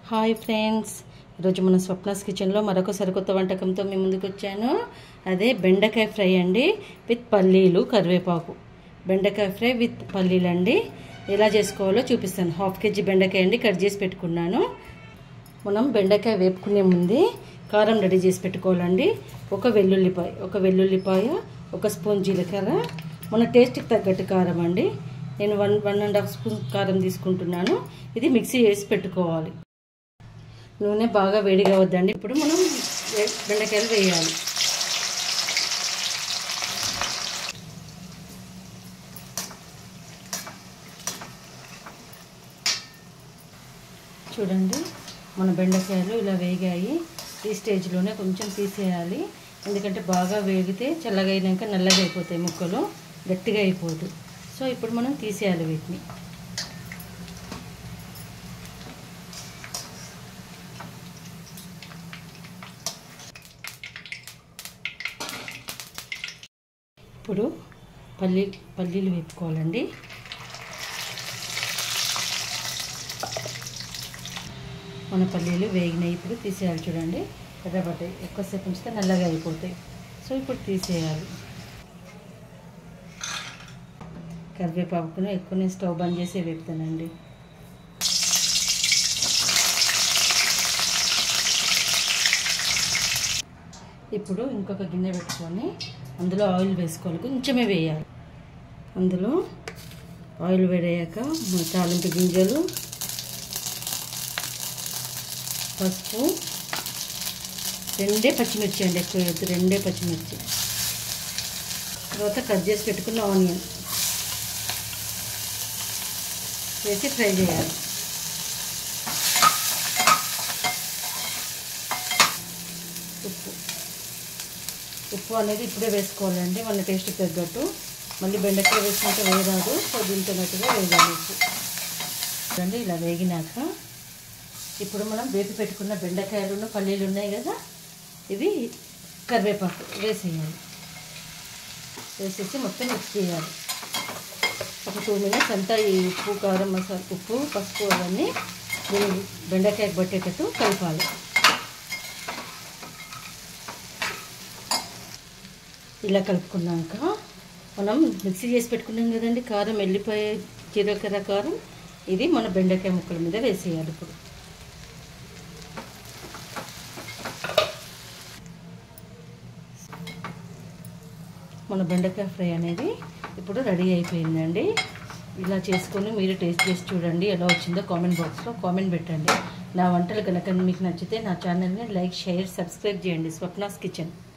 hi friends ఈరోజు మన స్వప్నాస్ కిచెన్లో మరొక సరికొత్త వంటకంతో మీ ముందుకు వచ్చాను అదే బెండకాయ ఫ్రై అండి విత్ పల్లీలు కరివేపాకు బెండకాయ ఫ్రై విత్ పల్లీలు అండి ఎలా చేసుకోవాలో చూపిస్తాను హాఫ్ కేజీ బెండకాయ అండి కట్ చేసి పెట్టుకున్నాను మనం బెండకాయ వేపుకునే ముందే కారం రెడీ చేసి పెట్టుకోవాలండి ఒక వెల్లుల్లిపాయ ఒక వెల్లుల్లిపాయ ఒక స్పూన్ జీలకర్ర మన టేస్ట్కి తగ్గట్టు కారం అండి నేను one one and half spoon కారం తీసుకుంటున్నాను ఇది మిక్సీ చేసి పెట్టుకోవాలి నూనె బాగా వేడిగా వద్దండి ఇప్పుడు మనం వే- బెండకాయలు వేయాలి చూడండి మన బెండకాయలు ఇలా వేగాయి ఈ స్టేజ్లోనే కొంచెం తీసేయాలి ఎందుకంటే బాగా వేగితే చల్లగా అయినాక నల్లగా అయిపోతాయి ముక్కలు గట్టిగా అయిపోదు సో ఇప్పుడు మనం తీసేయాలి వీటిని ఇప్పుడు పల్లీ పల్లీలు వేపుకోవాలండి మన పల్లీలు వేగినాయి ఇప్పుడు తీసేయాలి చూడండి ఎర్రబడ్డాయి ఎక్కువసేపు ఉంచితే నల్లగా అయిపోతాయి సో ఇప్పుడు తీసేయాలి కరివేపాకును ఎక్కువ నేను స్టవ్ బంద్ చేసి వేపుతానండి ఇప్పుడు ఇంకొక గిన్నె పెట్టుకొని అందులో ఆయిల్ వేసుకోవాలి కొంచెమే వేయాలి అందులో ఆయిల్ వేడయ్యాక మన తాలింపు గింజలు పసుపు రెండే పచ్చిమిర్చి అండి ఎక్కువ వద్దు రెండే పచ్చిమిర్చి తర్వాత కట్ చేసి పెట్టుకున్న ఆనియన్ వేసి ఫ్రై చేయాలి ఉప్పు ఉప్పు అనేది ఇప్పుడే వేసుకోవాలండి మన టేస్ట్ తగ్గట్టు మళ్ళీ బెండకాయ వేసినాక వేయరాదు సో దీంతోనట్టుగా వేయాలి ఉప్పు చూడండి ఇలా వేగినాక ఇప్పుడు మనం వేపి పెట్టుకున్న బెండకాయలు పల్లీలు ఉన్నాయి కదా ఇవి కరివేపాకు వేసేయాలి వేసేసి మొత్తం మిక్స్ చేయాలి ఒక టూ మినిట్స్ అంతా ఈ ఉప్పు కారం మసాలా ఉప్పు పసుపు అవన్నీ దీని బెండకాయకు పట్టేటట్టు కలపాలి ఇలా కలుపుకున్నాక మనం మిక్సీ చేసి పెట్టుకున్నాం కదండి కారం వెళ్ళిపోయే జీలకర్ర కారం ఇది మన బెండకాయ ముక్కల మీద వేసేయాలి ఇప్పుడు మన బెండకాయ ఫ్రై అనేది ఇప్పుడు రెడీ అయిపోయిందండి ఇలా చేసుకొని మీరు టేస్ట్ చేసి చూడండి ఎలా వచ్చిందో కామెంట్ బాక్స్లో కామెంట్ పెట్టండి నా వంటలు కనుక మీకు నచ్చితే నా ఛానల్ని లైక్ షేర్ సబ్స్క్రైబ్ చేయండి స్వప్నాస్ కిచెన్